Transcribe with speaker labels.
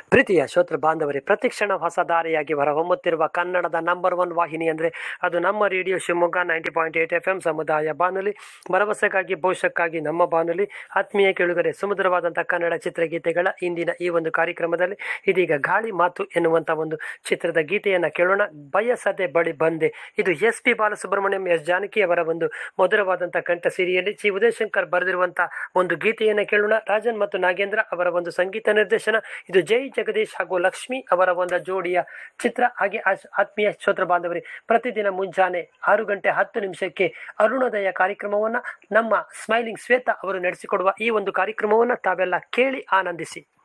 Speaker 1: ಪ್ರೀತಿಯ ಶ್ರೋತೃ ಬಾಂಧವರೇ ಪ್ರತಿಕ್ಷಣ ಹೊಸ ದಾರಿಯಾಗಿ ಹೊರಹೊಮ್ಮುತ್ತಿರುವ ಕನ್ನಡದ ನಂಬರ್ ಒನ್ ವಾಹಿನಿ ಅಂದರೆ ಅದು ನಮ್ಮ radio Shivamogga ninety point eight F M ಸಮುದಾಯ ಬಾನುಲಿ ಭರವಸೆಗಾಗಿ ಭವಿಷ್ಯಕ್ಕಾಗಿ ನಮ್ಮ ಬಾನುಲಿ ಆತ್ಮೀಯ ಕೇಳುಗರೆ ಸುಮಧುರವಾದಂಥ ಕನ್ನಡ ಚಿತ್ರಗೀತೆಗಳ ಇಂದಿನ ಈ ಒಂದು ಕಾರ್ಯಕ್ರಮದಲ್ಲಿ ಇದೀಗ ಗಾಳಿ ಮಾತು ಎನ್ನುವಂಥ ಒಂದು ಚಿತ್ರದ ಗೀತೆಯನ್ನು ಕೇಳೋಣ ಬಯಸದೆ ಬಳಿ ಬಂದೆ ಇದು S P Balasubrahmanyam S Janaki ಅವರ ಒಂದು ಮಧುರವಾದಂಥ ಕಂಠ ಸಿರಿಯಲ್ಲಿ ಜಿ ಉದಯಶಂಕರ್ ಬರೆದಿರುವಂಥ ಒಂದು ಗೀತೆಯನ್ನು ಕೇಳೋಣ ರಾಜನ್ ಮತ್ತು ನಾಗೇಂದ್ರ ಅವರ ಒಂದು ಸಂಗೀತ ನಿರ್ದೇಶನ ಇದು ಜೈ ಜಗದೀಶ್ ಹಾಗೂ ಲಕ್ಷ್ಮಿ ಅವರ ಒಂದು ಜೋಡಿಯ ಚಿತ್ರ ಹಾಗೆ ಆಸ್- ಆತ್ಮೀಯ ಶ್ರೋತ್ರ ಬಾಂಧವರೇ ಪ್ರತಿದಿನ ಮುಂಜಾನೆ ಆರು ಗಂಟೆ ಹತ್ತು ನಿಮಿಷಕ್ಕೆ ಅರುಣೋದಯ ಕಾರ್ಯಕ್ರಮವನ್ನು ನಮ್ಮ ಸ್ಮೈಲಿಂಗ್ ಶ್ವೇತಾ ಅವರು ನಡೆಸಿಕೊಡುವ ಈ ಒಂದು ಕಾರ್ಯಕ್ರಮವನ್ನು ತಾವೆಲ್ಲ ಕೇಳಿ ಆನಂದಿಸಿ